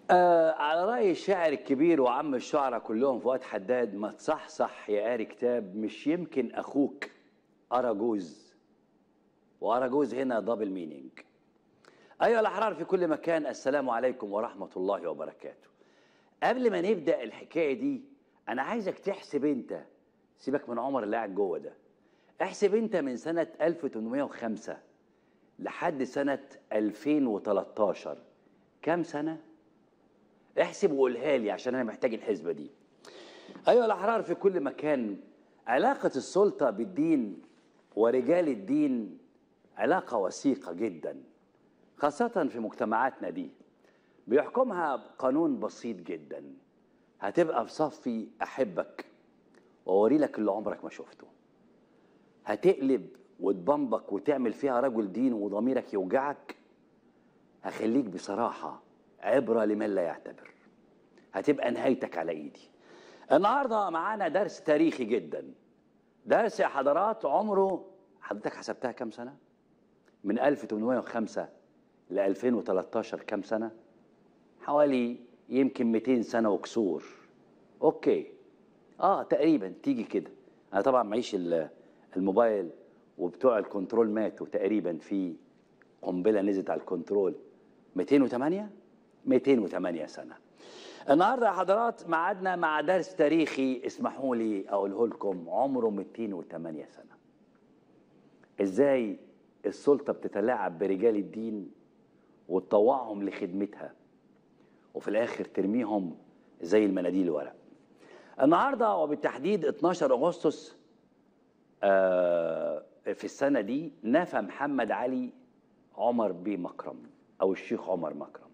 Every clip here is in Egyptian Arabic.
آه على رأي الشاعر الكبير وعم الشعراء كلهم فؤاد حداد ما تصحصح يا قاري كتاب مش يمكن أخوك أراجوز وأراجوز هنا دبل مينينج أيها الأحرار في كل مكان السلام عليكم ورحمة الله وبركاته قبل ما نبدأ الحكاية دي أنا عايزك تحسب أنت سيبك من عمر اللي قاعد جوه ده احسب أنت من سنة 1805 لحد سنة 2013 كام سنة؟ احسب وقولها لي عشان انا محتاج الحسبه دي ايها الاحرار في كل مكان علاقه السلطه بالدين ورجال الدين علاقه وثيقه جدا خاصه في مجتمعاتنا دي بيحكمها قانون بسيط جدا هتبقى في صفي احبك واوري لك اللي عمرك ما شفته هتقلب وتبنبك وتعمل فيها رجل دين وضميرك يوجعك هخليك بصراحه عبرة لمن لا يعتبر هتبقى نهايتك على ايدي النهارده معانا درس تاريخي جدا درس يا حضرات عمره حضرتك حسبتها كام سنة؟ من 1805 ل 2013 كام سنة؟ حوالي يمكن 200 سنة وكسور اوكي اه تقريبا تيجي كده انا طبعا معيش الموبايل وبتوع الكنترول ماتوا تقريبا في قنبلة نزلت على الكنترول 208 208 سنة النهاردة يا حضرات معادنا مع درس تاريخي اسمحوا لي أقوله لكم عمره 208 سنة إزاي السلطة بتتلاعب برجال الدين وتطوعهم لخدمتها وفي الآخر ترميهم زي المناديل الورق النهاردة وبالتحديد 12 أغسطس آه في السنة دي نفى محمد علي عمر بيه مكرم أو الشيخ عمر مكرم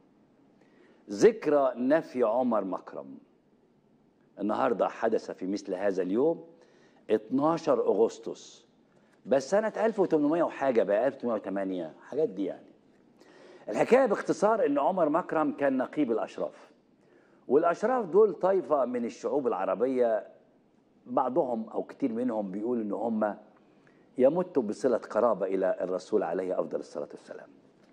ذكرى نفي عمر مكرم النهارده حدث في مثل هذا اليوم 12 اغسطس بس سنه 1800 وحاجه بقى 1808 حاجات دي يعني الحكايه باختصار ان عمر مكرم كان نقيب الاشراف والاشراف دول طائفه من الشعوب العربيه بعضهم او كتير منهم بيقول ان هم يمتوا بصله قرابه الى الرسول عليه افضل الصلاه والسلام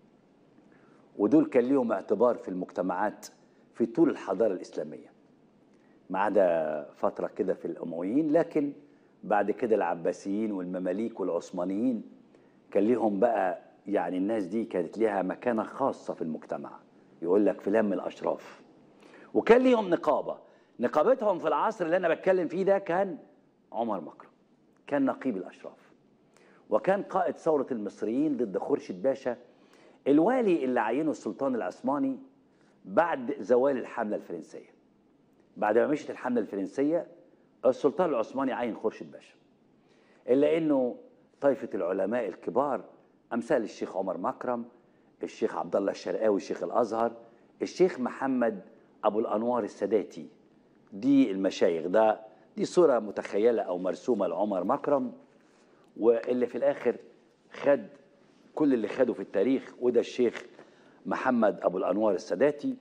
ودول كان ليهم اعتبار في المجتمعات في طول الحضارة الإسلامية ما عدا فترة كده في الأمويين لكن بعد كده العباسيين والمماليك والعثمانيين كان ليهم بقى يعني الناس دي كانت ليها مكانة خاصة في المجتمع يقول لك فلان من الأشراف وكان ليهم نقابة نقابتهم في العصر اللي أنا بتكلم فيه ده كان عمر مكرم كان نقيب الأشراف وكان قائد ثورة المصريين ضد خورشيد باشا الوالي اللي عينه السلطان العثماني بعد زوال الحملة الفرنسية بعد ما مشت الحملة الفرنسية السلطان العثماني عين خورشيد باشا إلا أنه طائفة العلماء الكبار أمثال الشيخ عمر مكرم الشيخ عبد الله الشرقاوي الشيخ الأزهر الشيخ محمد أبو الأنوار الساداتي دي المشايخ ده دي صورة متخيلة أو مرسومة لعمر مكرم واللي في الآخر خد كل اللي خده في التاريخ وده الشيخ محمد ابو الانوار الساداتي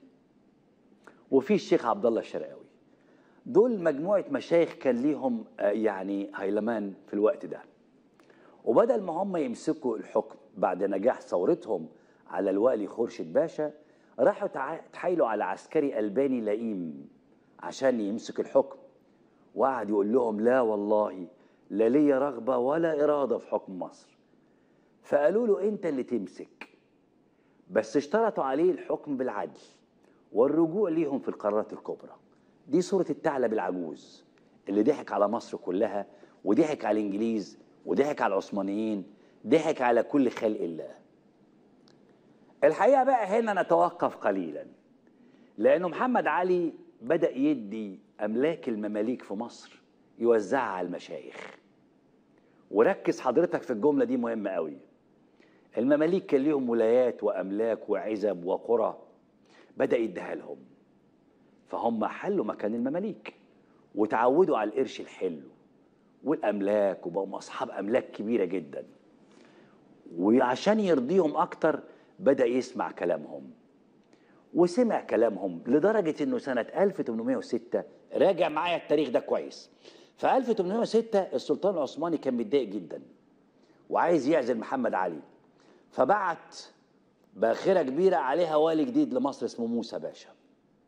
وفي الشيخ عبد الله الشرقاوي دول مجموعه مشايخ كان ليهم يعني هيلمان في الوقت ده وبدل ما هم يمسكوا الحكم بعد نجاح ثورتهم على الوالي خورشيد باشا راحوا تحايلوا على عسكري الباني لئيم عشان يمسك الحكم وقعد يقول لهم لا والله لا ليا رغبه ولا اراده في حكم مصر فقالوا له انت اللي تمسك بس اشترطوا عليه الحكم بالعدل والرجوع ليهم في القرارات الكبرى دي صورة الثعلب العجوز اللي ضحك على مصر كلها وضحك على الانجليز وضحك على العثمانيين ضحك على كل خلق الله الحقيقة بقى هنا نتوقف قليلا لأنه محمد علي بدأ يدي أملاك المماليك في مصر يوزعها على المشايخ وركز حضرتك في الجملة دي مهمة قوي المماليك كان ليهم ولايات واملاك وعزب وقرى بدا يديها لهم فهم حلوا مكان المماليك وتعودوا على القرش الحلو والاملاك وبقوا اصحاب املاك كبيره جدا وعشان يرضيهم اكتر بدا يسمع كلامهم وسمع كلامهم لدرجه انه سنه 1806 راجع معايا التاريخ ده كويس في 1806 السلطان العثماني كان متضايق جدا وعايز يعزل محمد علي فبعت باخرة كبيرة عليها والي جديد لمصر اسمه موسى باشا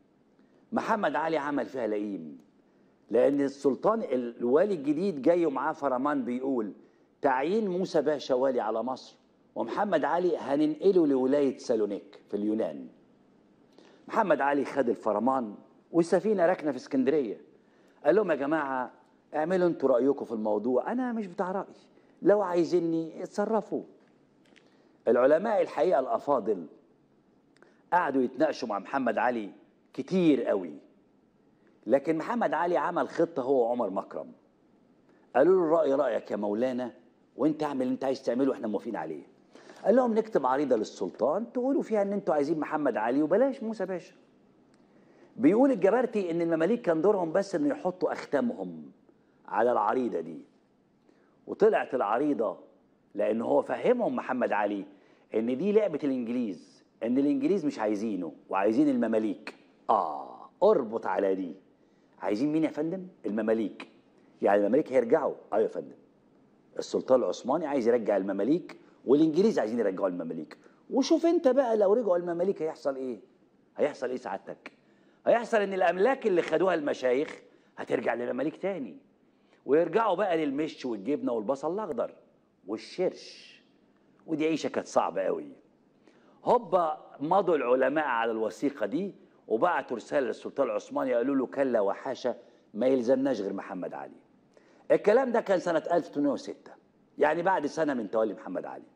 محمد علي عمل فيها لئيم لان السلطان الوالي الجديد جاي ومعاه فرمان بيقول تعيين موسى باشا والي على مصر ومحمد علي هننقله لولايه سالونيك في اليونان محمد علي خد الفرمان والسفينه راكنه في اسكندريه قال لهم يا جماعه اعملوا انتوا رايكم في الموضوع انا مش بتاع راي لو عايزيني اتصرفوا العلماء الحقيقه الافاضل قعدوا يتناقشوا مع محمد علي كتير قوي لكن محمد علي عمل خطه هو وعمر مكرم قالوا له الراي رايك يا مولانا وانت اعمل اللي انت عايز تعمله واحنا موافقين عليه قال لهم نكتب عريضه للسلطان تقولوا فيها ان انتوا عايزين محمد علي وبلاش موسى باشا بيقول الجبرتي ان المماليك كان دورهم بس انه يحطوا اختامهم على العريضه دي وطلعت العريضه لان هو فهمهم محمد علي ان دي لعبه الانجليز ان الانجليز مش عايزينه وعايزين المماليك اه اربط على دي عايزين مين يا فندم المماليك يعني المماليك هيرجعوا ايوه يا فندم السلطان العثماني عايز يرجع المماليك والانجليز عايزين يرجعوا المماليك وشوف انت بقى لو رجعوا المماليك هيحصل ايه هيحصل ايه سعادتك هيحصل ان الاملاك اللي خدوها المشايخ هترجع للمماليك تاني ويرجعوا بقى للمش والجبنه والبصل الاخضر والشرش ودي عيشه كانت صعبه قوي هوبا مضوا العلماء على الوثيقه دي وبعتوا رساله للسلطان العثماني قالوا له كلا وحاشا ما يلزمناش غير محمد علي الكلام ده كان سنه 1806 يعني بعد سنه من تولي محمد علي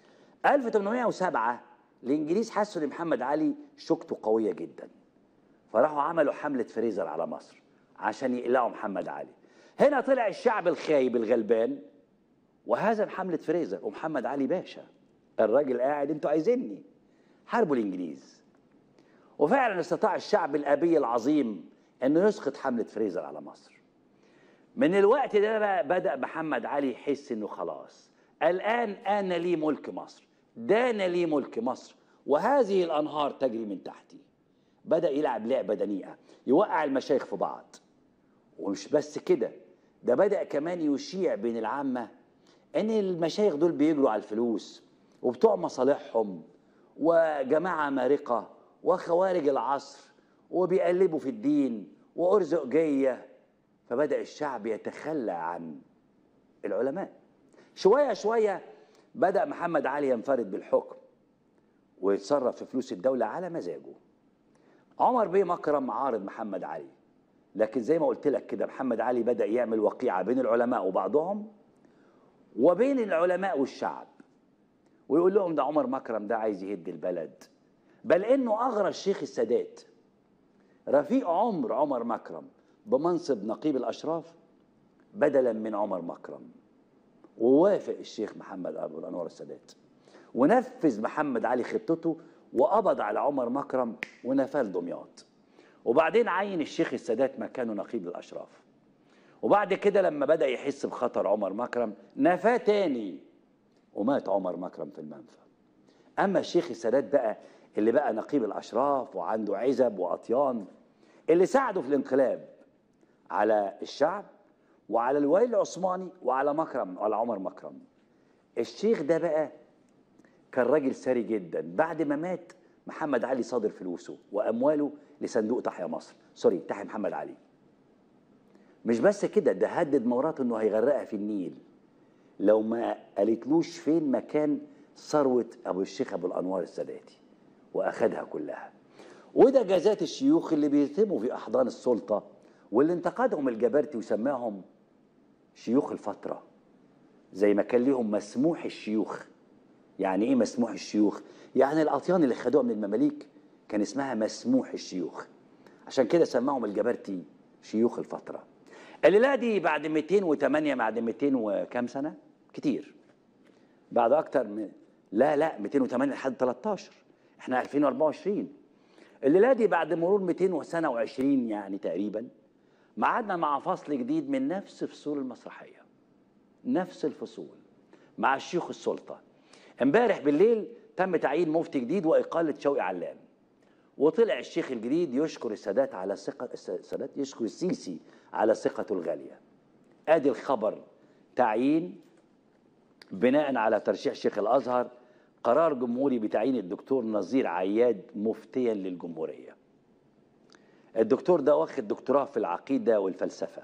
1807 الانجليز حسوا ان محمد علي شوكته قويه جدا فراحوا عملوا حمله فريزر على مصر عشان يقلعوا محمد علي هنا طلع الشعب الخايب الغلبان وهزم حمله فريزر ومحمد علي باشا الراجل قاعد انتوا عايزيني حاربوا الانجليز وفعلا استطاع الشعب الابي العظيم انه يسقط حمله فريزر على مصر من الوقت ده بقى بدا محمد علي يحس انه خلاص الان انا لي ملك مصر دان لي ملك مصر وهذه الانهار تجري من تحتي بدا يلعب لعبه دنيئه يوقع المشايخ في بعض ومش بس كده ده بدا كمان يشيع بين العامه ان المشايخ دول بيجروا على الفلوس وبتوع مصالحهم وجماعه مارقه وخوارج العصر وبيقلبوا في الدين وارزقجيه فبدا الشعب يتخلى عن العلماء شويه شويه بدا محمد علي ينفرد بالحكم ويتصرف في فلوس الدوله على مزاجه عمر بيه مكرم عارض محمد علي لكن زي ما قلت لك كده محمد علي بدا يعمل وقيعه بين العلماء وبعضهم وبين العلماء والشعب ويقول لهم ده عمر مكرم ده عايز يهد البلد بل انه اغرى الشيخ السادات رفيق عمر عمر مكرم بمنصب نقيب الاشراف بدلا من عمر مكرم ووافق الشيخ محمد ابو الانوار السادات ونفذ محمد علي خطته وقبض على عمر مكرم ونفال دمياط وبعدين عين الشيخ السادات مكانه نقيب الاشراف وبعد كده لما بدا يحس بخطر عمر مكرم نفاه تاني ومات عمر مكرم في المنفى اما الشيخ السادات بقى اللي بقى نقيب الاشراف وعنده عزب واطيان اللي ساعده في الانقلاب على الشعب وعلى الوالي العثماني وعلى مكرم وعلى عمر مكرم الشيخ ده بقى كان راجل ثري جدا بعد ما مات محمد علي صادر فلوسه وامواله لصندوق تحيا مصر سوري تحيا محمد علي مش بس كده ده هدد مراته انه هيغرقها في النيل لو ما قالتلوش فين مكان ثروه ابو الشيخ ابو الانوار الساداتي واخدها كلها وده جازات الشيوخ اللي بيتموا في احضان السلطه واللي انتقدهم الجبرتي وسماهم شيوخ الفتره زي ما كان ليهم مسموح الشيوخ يعني ايه مسموح الشيوخ يعني الاطيان اللي خدوها من المماليك كان اسمها مسموح الشيوخ عشان كده سماهم الجبرتي شيوخ الفتره الليله دي بعد 208 بعد 200 وكام سنه كتير بعد اكتر من لا لا 208 لحد 13 احنا 2024 الليله دي بعد مرور 200 سنه و20 يعني تقريبا معادنا مع فصل جديد من نفس فصول المسرحيه نفس الفصول مع شيوخ السلطه امبارح بالليل تم تعيين مفتي جديد واقاله شوقي علام وطلع الشيخ الجديد يشكر السادات على ثقه السادات يشكر السيسي على ثقته الغاليه ادي الخبر تعيين بناء على ترشيح شيخ الازهر قرار جمهوري بتعيين الدكتور نظير عياد مفتيا للجمهوريه الدكتور ده واخد دكتوراه في العقيدة والفلسفة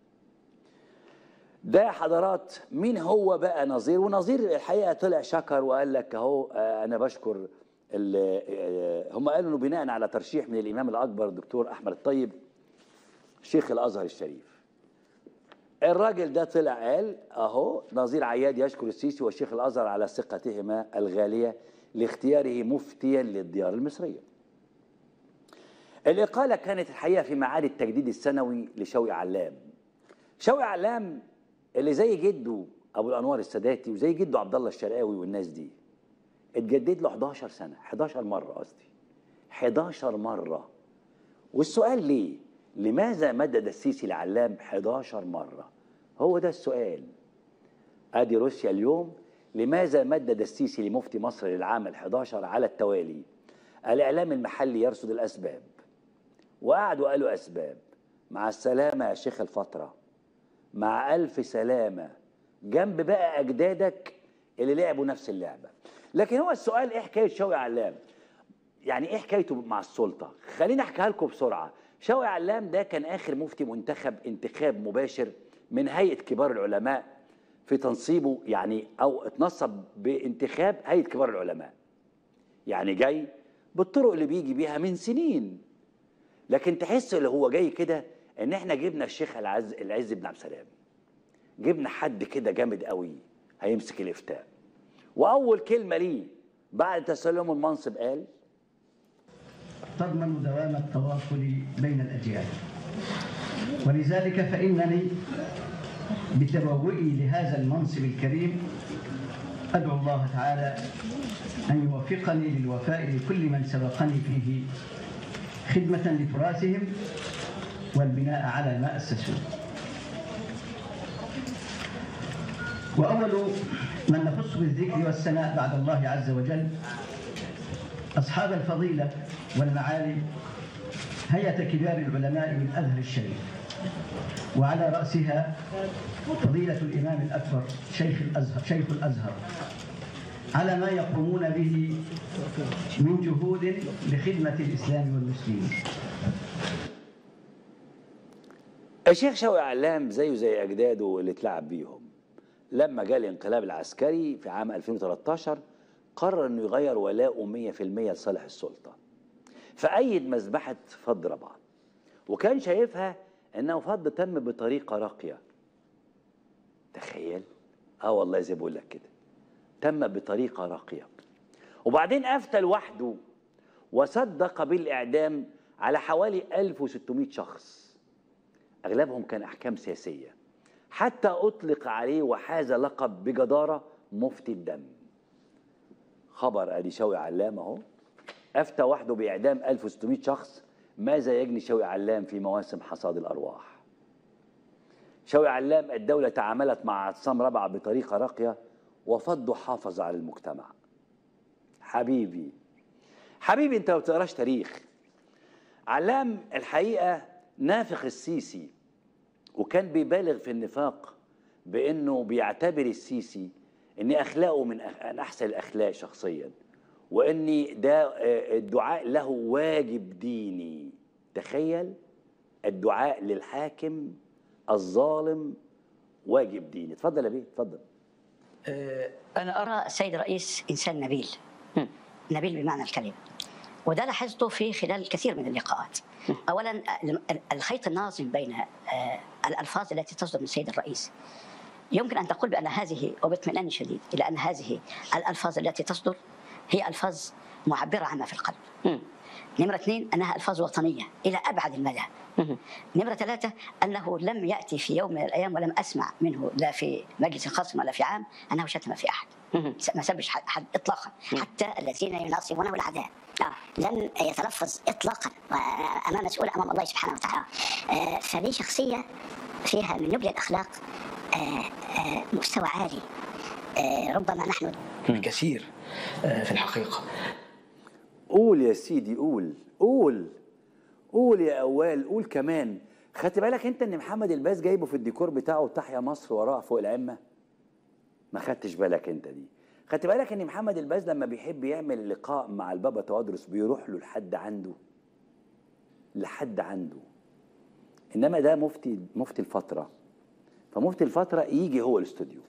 ده حضرات مين هو بقى نظير ونظير الحقيقة طلع شكر وقال لك اهو آه، أنا بشكر ال- آه، هم قالوا انه بناء على ترشيح من الامام الاكبر الدكتور احمد الطيب شيخ الازهر الشريف الراجل ده طلع قال اهو نظير عياد يشكر السيسي وشيخ الازهر على ثقتهما الغاليه لاختياره مفتيا للديار المصريه. الاقاله كانت الحقيقه في معاد التجديد السنوي لشوقي علام. شوقي علام اللي زي جده ابو الانوار الساداتي وزي جده عبد الله الشرقاوي والناس دي اتجدد له 11 سنه 11 مره قصدي 11 مره والسؤال ليه؟ لماذا مدد السيسي العلام 11 مرة؟ هو ده السؤال. ادي روسيا اليوم لماذا مدد السيسي لمفتي مصر للعام ال11 على التوالي؟ الاعلام المحلي يرصد الاسباب. وقعدوا قالوا اسباب. مع السلامة يا شيخ الفترة. مع ألف سلامة. جنب بقى أجدادك اللي لعبوا نفس اللعبة. لكن هو السؤال إيه حكاية شوقي علام؟ يعني ايه حكايته مع السلطه خليني احكيها لكم بسرعه شوقي علام ده كان اخر مفتي منتخب انتخاب مباشر من هيئه كبار العلماء في تنصيبه يعني او اتنصب بانتخاب هيئه كبار العلماء يعني جاي بالطرق اللي بيجي بيها من سنين لكن تحس اللي هو جاي كده ان احنا جبنا الشيخ العز العز بن عبد السلام جبنا حد كده جامد قوي هيمسك الافتاء واول كلمه ليه بعد تسلمه المنصب قال تضمن دوام التواصل بين الأجيال ولذلك فإنني بتبوئي لهذا المنصب الكريم أدعو الله تعالى أن يوفقني للوفاء لكل من سبقني فيه خدمة لتراثهم والبناء على ما أسسوه وأول من نخص بالذكر والثناء بعد الله عز وجل أصحاب الفضيلة والمعالي هيئة كبار العلماء من الأزهر الشريف وعلى رأسها فضيلة الإمام الأكبر شيخ الأزهر شيخ الأزهر على ما يقومون به من جهود لخدمة الإسلام والمسلمين الشيخ شوقي علام زيه زي اجداده اللي اتلعب بيهم لما جاء الانقلاب العسكري في عام 2013 قرر انه يغير ولاءه 100% لصالح السلطه فأيد مذبحة فض ربعة وكان شايفها انه فض تم بطريقه راقيه تخيل اه والله زي بقول لك كده تم بطريقه راقيه وبعدين افتى لوحده وصدق بالاعدام على حوالي 1600 شخص اغلبهم كان احكام سياسيه حتى اطلق عليه وحاز لقب بجداره مفتي الدم خبر ادي شوقي علام اهو افتى وحده باعدام 1600 شخص ماذا يجني شوقي علام في مواسم حصاد الارواح شوقي علام الدولة تعاملت مع اعتصام ربعة بطريقة راقية وفضه حافظ على المجتمع حبيبي حبيبي انت ما بتقراش تاريخ علام الحقيقة نافخ السيسي وكان بيبالغ في النفاق بانه بيعتبر السيسي ان اخلاقه من أخ- من احسن الاخلاق شخصيا وان ده آه، الدعاء له واجب ديني تخيل الدعاء للحاكم الظالم واجب ديني اتفضل يا بيه اتفضل أنا أرى السيد الرئيس إنسان نبيل نبيل بمعنى الكلمة وده لاحظته في خلال كثير من اللقاءات أولا الخيط الناظم بين آه، الألفاظ التي تصدر من السيد الرئيس يمكن أن تقول بأن هذه وباطمئنان شديد إلى أن هذه الألفاظ التي تصدر هي ألفاظ معبرة عما في القلب نمرة اثنين أنها ألفاظ وطنية إلى أبعد المدى نمرة ثلاثة أنه لم يأتي في يوم من الأيام ولم أسمع منه لا في مجلس الخصم ولا في عام أنه شتم في أحد ما سبش حد, حد إطلاقا حتى الذين يناصبونه العداء آه، لن يتلفظ اطلاقا امام مسؤول امام الله سبحانه وتعالى آه، فدي شخصيه فيها من نبل الاخلاق آه، آه، مستوى عالي آه، ربما نحن كثير آه، في الحقيقة قول يا سيدي قول قول قول يا أوال قول كمان خدت بالك انت ان محمد الباز جايبه في الديكور بتاعه تحيا مصر وراه فوق العمة ما خدتش بالك انت دي خدت بالك ان محمد الباز لما بيحب يعمل لقاء مع البابا توادرس بيروح له لحد عنده لحد عنده انما ده مفتي مفتي الفتره فمفتي الفتره يجي هو الاستوديو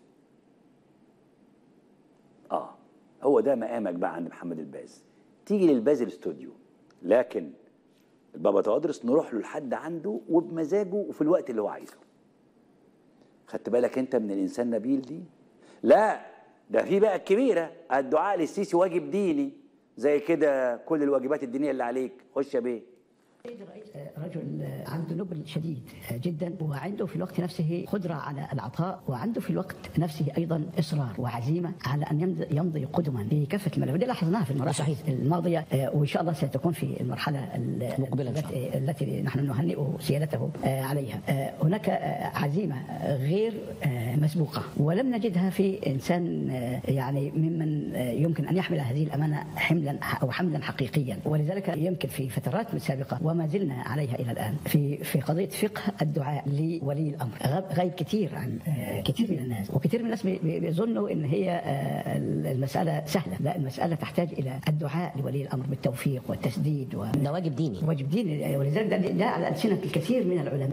اه هو ده مقامك بقى عند محمد الباز تيجي للباز الاستوديو لكن البابا تقدرس نروح له لحد عنده وبمزاجه وفي الوقت اللي هو عايزه خدت بالك انت من الانسان نبيل دي لا ده في بقى الكبيره الدعاء للسيسي واجب ديني زي كده كل الواجبات الدينيه اللي عليك خش يا بيه السيد الرئيس رجل عنده نبل شديد جدا وعنده في الوقت نفسه قدرة على العطاء وعنده في الوقت نفسه أيضا إصرار وعزيمة على أن يمضي, يمضي قدما في كافة الملفات دي لاحظناها في المراحل صحيح. الماضية آه، وإن شاء الله ستكون في المرحلة المقبلة التي, التي نحن نهنئ سيادته آه، عليها آه، هناك آه، عزيمة غير آه، مسبوقة ولم نجدها في إنسان آه، يعني ممن آه، يمكن أن يحمل هذه الأمانة حملا أو حملا حقيقيا ولذلك يمكن في فترات سابقة وما زلنا عليها إلى الآن في في قضية فقه الدعاء لولي الأمر غاب غايب كثير عن آه، كثير من الناس وكثير من الناس بي- بي- بيظنوا إن هي آه، المسألة سهلة لا المسألة تحتاج إلى الدعاء لولي الأمر بالتوفيق والتسديد و ده واجب ديني واجب ديني ولذلك ده, ده على ألسنة الكثير من العلماء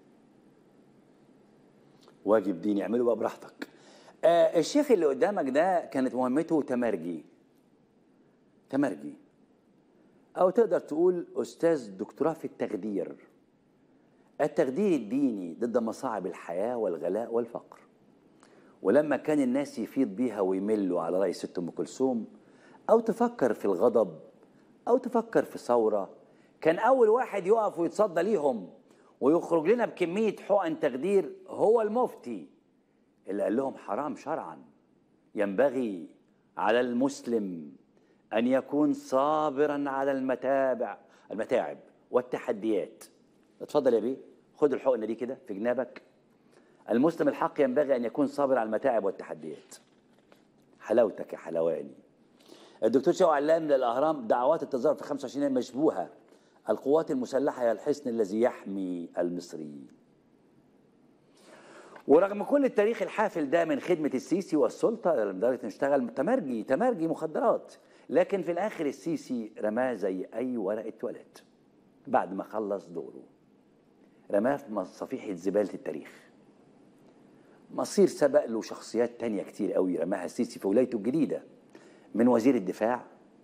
واجب ديني اعمله بقى براحتك آه الشيخ اللي قدامك ده كانت مهمته تمرجي تمرجي او تقدر تقول استاذ دكتوراه في التخدير التخدير الديني ضد مصاعب الحياه والغلاء والفقر ولما كان الناس يفيض بيها ويملوا على رأي ست ام كلثوم او تفكر في الغضب او تفكر في ثوره كان اول واحد يقف ويتصدى ليهم ويخرج لنا بكميه حقن تخدير هو المفتي اللي قال لهم حرام شرعا ينبغي على المسلم ان يكون صابرا على المتابع المتاعب والتحديات اتفضل يا بيه خد الحقنه دي كده في جنابك المسلم الحق ينبغي ان يكون صابر على المتاعب والتحديات حلاوتك يا حلواني الدكتور شوقي علام من الاهرام دعوات التظاهر في 25 يناير مشبوهه القوات المسلحه هي الحصن الذي يحمي المصريين ورغم كل التاريخ الحافل ده من خدمه السيسي والسلطه لدرجه انه اشتغل تمرجي تمرجي مخدرات لكن في الاخر السيسي رماه زي اي ورقه تواليت بعد ما خلص دوره رماه في صفيحه زباله التاريخ مصير سبق له شخصيات تانية كتير قوي رماها السيسي في ولايته الجديدة من وزير الدفاع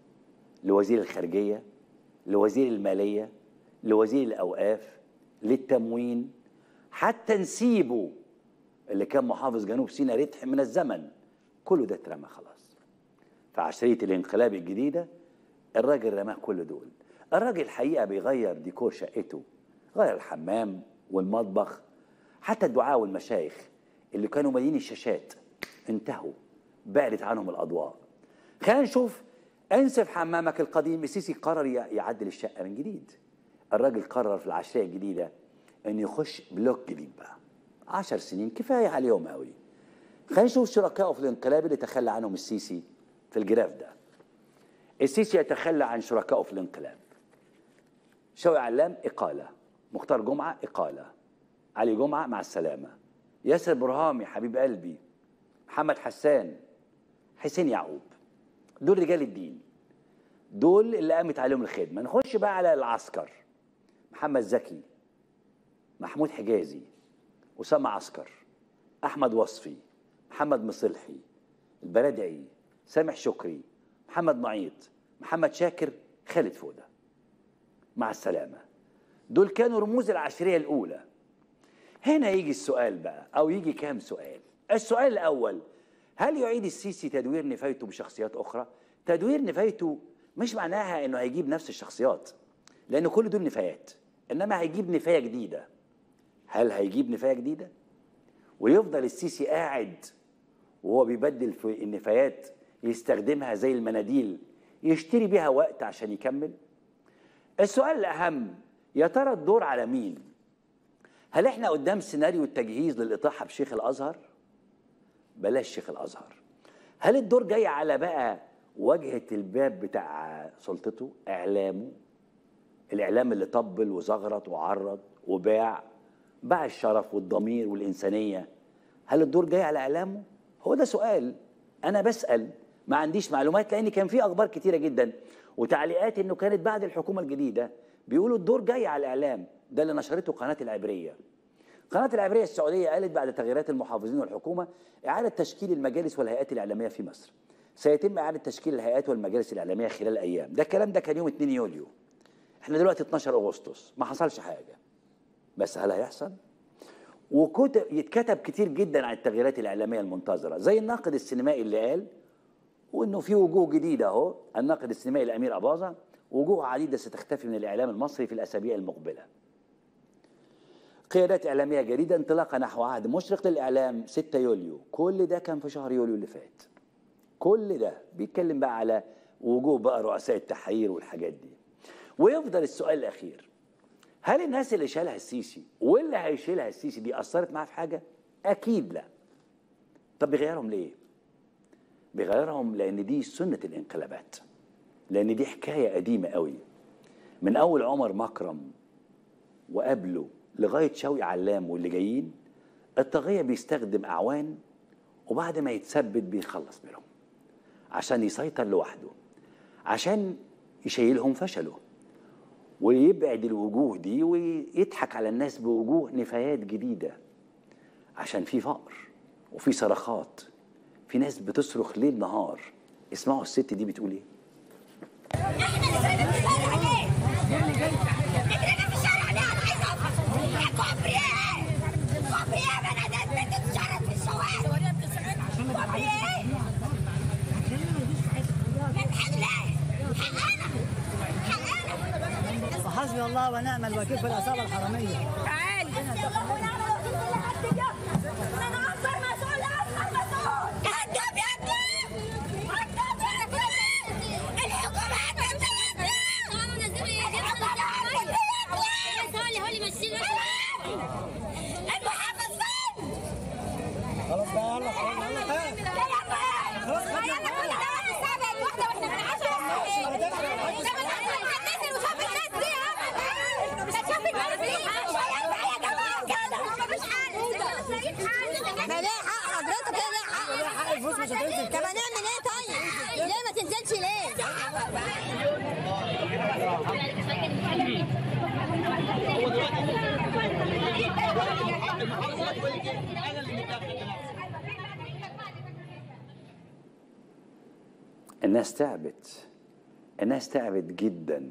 لوزير الخارجية لوزير المالية لوزير الأوقاف للتموين حتى نسيبه اللي كان محافظ جنوب سيناء رتح من الزمن كله ده اترمى خلاص في عشرية الانقلاب الجديدة الراجل رماه كل دول الراجل الحقيقة بيغير ديكور شقته غير الحمام والمطبخ حتى الدعاء والمشايخ اللي كانوا مالين الشاشات انتهوا بعدت عنهم الأضواء خلينا نشوف انسف حمامك القديم السيسي قرر ي- يعدل الشقة من جديد الراجل قرر في العشرية الجديدة انه يخش بلوك جديد بقى عشر سنين كفاية عليهم قوي خلينا نشوف شركائه في الانقلاب اللي تخلى عنهم السيسي في الجراف ده السيسي يتخلى عن شركائه في الانقلاب شوقي علام إقالة مختار جمعة إقالة علي جمعة مع السلامة ياسر برهامي حبيب قلبي محمد حسان حسين يعقوب دول رجال الدين دول اللي قامت عليهم الخدمة نخش بقى على العسكر محمد زكي محمود حجازي أسامة عسكر أحمد وصفي محمد مصلحي البلدعي سامح شكري محمد معيط محمد شاكر خالد فودة مع السلامة دول كانوا رموز العشرية الأولى هنا يجي السؤال بقى أو يجي كام سؤال السؤال الأول هل يعيد السيسي تدوير نفايته بشخصيات أخرى؟ تدوير نفايته مش معناها إنه هيجيب نفس الشخصيات لأن كل دول نفايات إنما هيجيب نفاية جديدة هل هيجيب نفاية جديدة؟ ويفضل السيسي قاعد وهو بيبدل في النفايات يستخدمها زي المناديل يشتري بيها وقت عشان يكمل السؤال الأهم يا ترى الدور على مين هل احنا قدام سيناريو التجهيز للإطاحة بشيخ الأزهر بلاش شيخ الأزهر هل الدور جاي على بقى واجهة الباب بتاع سلطته إعلامه الإعلام اللي طبل وزغرط وعرض وباع باع الشرف والضمير والإنسانية هل الدور جاي على إعلامه؟ هو ده سؤال أنا بسأل ما عنديش معلومات لأن كان في أخبار كتيرة جدا وتعليقات إنه كانت بعد الحكومة الجديدة بيقولوا الدور جاي على الاعلام ده اللي نشرته قناه العبريه قناه العبريه السعوديه قالت بعد تغييرات المحافظين والحكومه اعاده تشكيل المجالس والهيئات الاعلاميه في مصر سيتم اعاده تشكيل الهيئات والمجالس الاعلاميه خلال ايام ده الكلام ده كان يوم 2 يوليو احنا دلوقتي 12 اغسطس ما حصلش حاجه بس هل هيحصل وكتب يتكتب كتير جدا عن التغييرات الاعلاميه المنتظره زي الناقد السينمائي اللي قال وانه في وجوه جديده اهو الناقد السينمائي الامير اباظه وجوه عديده ستختفي من الاعلام المصري في الاسابيع المقبله قيادات اعلاميه جديده انطلاقه نحو عهد مشرق للاعلام 6 يوليو كل ده كان في شهر يوليو اللي فات كل ده بيتكلم بقى على وجوه بقى رؤساء التحرير والحاجات دي ويفضل السؤال الاخير هل الناس اللي شالها السيسي واللي هيشيلها السيسي دي اثرت معاه في حاجه اكيد لا طب بيغيرهم ليه بيغيرهم لان دي سنه الانقلابات لان دي حكايه قديمه قوي من اول عمر مكرم وقبله لغايه شوقي علام واللي جايين الطاغيه بيستخدم اعوان وبعد ما يتثبت بيخلص منهم عشان يسيطر لوحده عشان يشيلهم فشله ويبعد الوجوه دي ويضحك على الناس بوجوه نفايات جديده عشان في فقر وفي صرخات في ناس بتصرخ ليل نهار اسمعوا الست دي بتقول ايه حسبي الله ونعم الوكيل في العصابه الحراميه ما ليه حق حضرتك ايه ليه حق الفلوس مش هتنزل طب هنعمل ايه طيب ليه ما تنزلش ليه الناس تعبت الناس تعبت جدا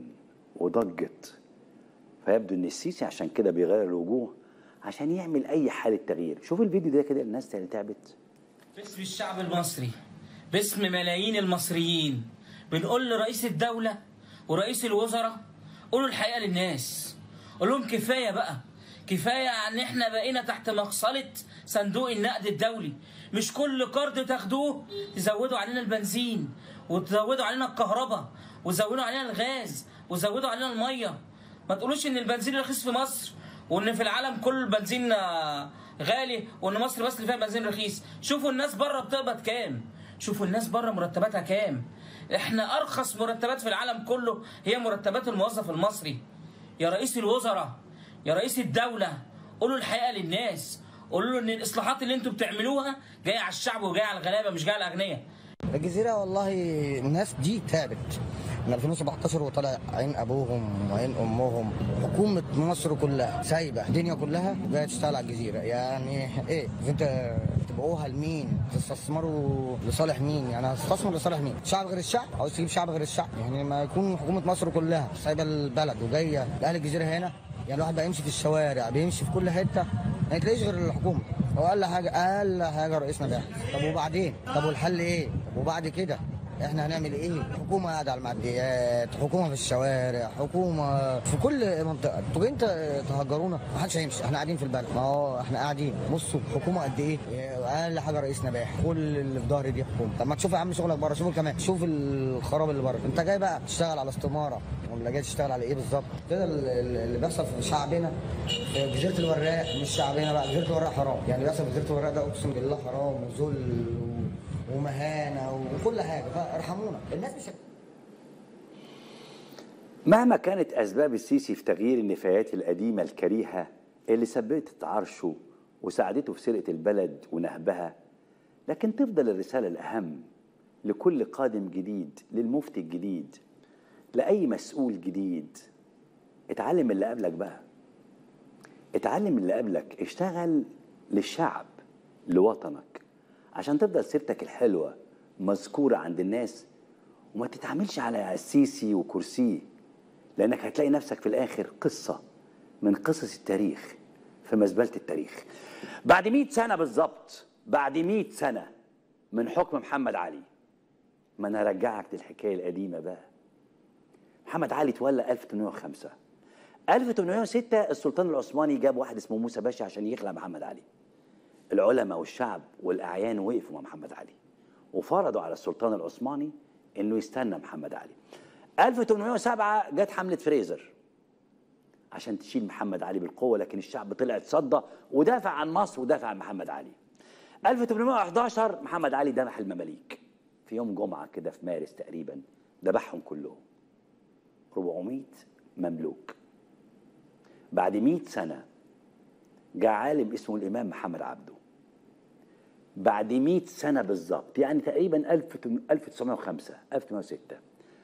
وضجت فيبدو ان السيسي عشان كده بيغير الوجوه عشان يعمل اي حاله تغيير شوف الفيديو ده كده الناس اللي تعبت باسم الشعب المصري باسم ملايين المصريين بنقول لرئيس الدولة ورئيس الوزراء قولوا الحقيقة للناس قول لهم كفاية بقى كفاية ان احنا بقينا تحت مقصلة صندوق النقد الدولي مش كل قرض تاخدوه تزودوا علينا البنزين وتزودوا علينا الكهرباء وتزودوا علينا الغاز وتزودوا علينا المية ما تقولوش ان البنزين رخيص في مصر وان في العالم كل البنزين آه، غالي وان مصر بس اللي فيها بنزين رخيص شوفوا الناس بره بتقبض كام شوفوا الناس بره مرتباتها كام احنا ارخص مرتبات في العالم كله هي مرتبات الموظف المصري يا رئيس الوزراء يا رئيس الدولة قولوا الحقيقة للناس قولوا له ان الاصلاحات اللي انتوا بتعملوها جاية على الشعب وجاية على الغلابة مش جاية على الاغنياء الجزيرة والله الناس دي تعبت من 2017 وطلع عين ابوهم وعين امهم حكومه مصر كلها سايبه الدنيا كلها جايه تشتغل على الجزيره يعني ايه انت تبقوها لمين تستثمروا لصالح مين يعني هتستثمر لصالح مين شعب غير الشعب عاوز تجيب شعب غير الشعب يعني ما يكون حكومه مصر كلها سايبه البلد وجايه لاهل الجزيره هنا يعني الواحد بقى يمشي في الشوارع بيمشي في كل حته ما تلاقيش غير الحكومه هو اقل حاجه اقل حاجه رئيسنا ده طب وبعدين طب والحل ايه طب وبعد كده احنا هنعمل ايه حكومه قاعده على المعديات حكومه في الشوارع حكومه في كل منطقه طب انت تهجرونا ما حدش هيمشي احنا قاعدين في البلد ما هو احنا قاعدين بصوا حكومه قد ايه اقل حاجه رئيس نباح كل اللي في ظهري دي حكومه طب ما تشوف يا عم شغلك بره شوف كمان شوف الخراب اللي بره انت جاي بقى تشتغل على استماره ولا جاي تشتغل على ايه بالظبط كده ال- ال- اللي بيحصل في شعبنا في جزيره الوراق مش شعبنا بقى جزيره الوراق حرام يعني اللي بيحصل في جزيره الوراق ده اقسم بالله حرام وذل و- ومهانه وكل حاجه فارحمونا الناس مش مهما كانت أسباب السيسي في تغيير النفايات القديمة الكريهة اللي ثبتت عرشه وساعدته في سرقة البلد ونهبها لكن تفضل الرسالة الأهم لكل قادم جديد للمفتي الجديد لأي مسؤول جديد اتعلم من اللي قبلك بقى اتعلم من اللي قبلك اشتغل للشعب لوطنك عشان تفضل سيرتك الحلوة مذكورة عند الناس وما تتعاملش على السيسي وكرسيه لأنك هتلاقي نفسك في الآخر قصة من قصص التاريخ في مزبلة التاريخ بعد مئة سنة بالظبط بعد مئة سنة من حكم محمد علي ما أنا أرجعك للحكاية القديمة بقى محمد علي تولى 1805 1806 السلطان العثماني جاب واحد اسمه موسى باشا عشان يخلع محمد علي العلماء والشعب والأعيان وقفوا مع محمد علي وفرضوا على السلطان العثماني انه يستنى محمد علي 1807 جت حملة فريزر عشان تشيل محمد علي بالقوة لكن الشعب طلع تصدى ودافع عن مصر ودافع عن محمد علي 1811 محمد علي ذبح المماليك في يوم جمعة كده في مارس تقريبا ذبحهم كلهم 400 مملوك بعد 100 سنة جاء عالم اسمه الإمام محمد عبده بعد 100 سنة بالظبط يعني تقريبا 1905 1806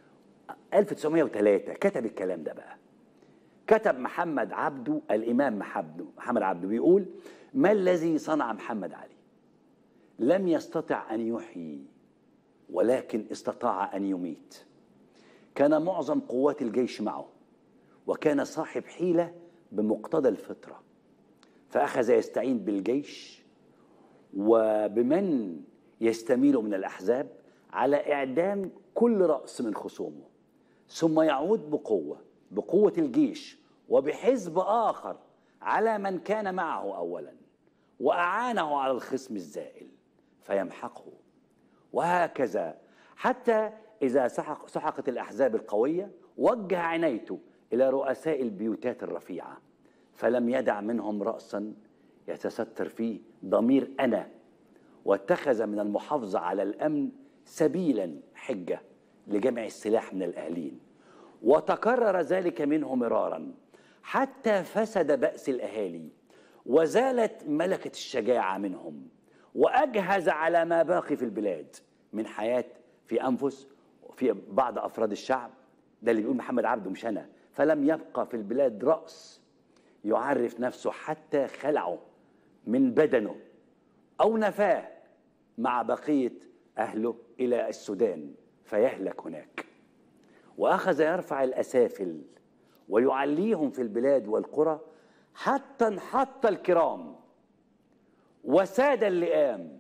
1903 كتب الكلام ده بقى كتب محمد عبده الإمام محمد محمد عبده بيقول ما الذي صنع محمد علي لم يستطع أن يحيي ولكن استطاع أن يميت كان معظم قوات الجيش معه وكان صاحب حيلة بمقتضى الفطرة فأخذ يستعين بالجيش وبمن يستميل من الأحزاب على إعدام كل رأس من خصومه ثم يعود بقوة بقوة الجيش وبحزب آخر على من كان معه أولا وأعانه على الخصم الزائل فيمحقه وهكذا حتى إذا سحق سحقت الأحزاب القوية وجه عنايته إلى رؤساء البيوتات الرفيعة فلم يدع منهم رأسا يتستر فيه ضمير أنا واتخذ من المحافظة على الأمن سبيلا حجة لجمع السلاح من الأهلين وتكرر ذلك منه مرارا حتى فسد بأس الأهالي وزالت ملكة الشجاعة منهم وأجهز على ما باقي في البلاد من حياة في أنفس في بعض أفراد الشعب ده اللي بيقول محمد عبده مش أنا فلم يبقى في البلاد رأس يعرف نفسه حتى خلعه من بدنه أو نفاه مع بقية أهله إلى السودان فيهلك هناك وأخذ يرفع الأسافل ويعليهم في البلاد والقرى حتى انحط الكرام وساد اللئام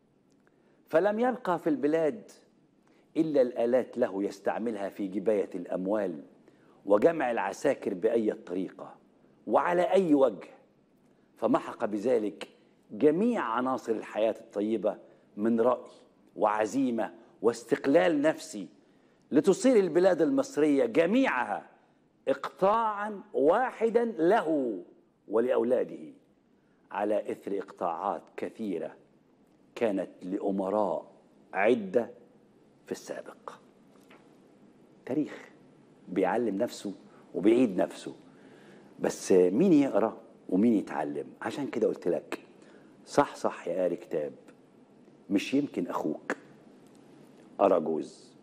فلم يبقى في البلاد إلا الآلات له يستعملها في جباية الأموال وجمع العساكر بأي طريقة وعلى أي وجه فمحق بذلك جميع عناصر الحياة الطيبة من رأي وعزيمة واستقلال نفسي لتصير البلاد المصرية جميعها إقطاعا واحدا له ولأولاده على إثر إقطاعات كثيرة كانت لأمراء عدة في السابق تاريخ بيعلم نفسه وبيعيد نفسه بس مين يقرأ ومين يتعلم عشان كده قلت لك صح صح يا قاري كتاب مش يمكن أخوك أراجوز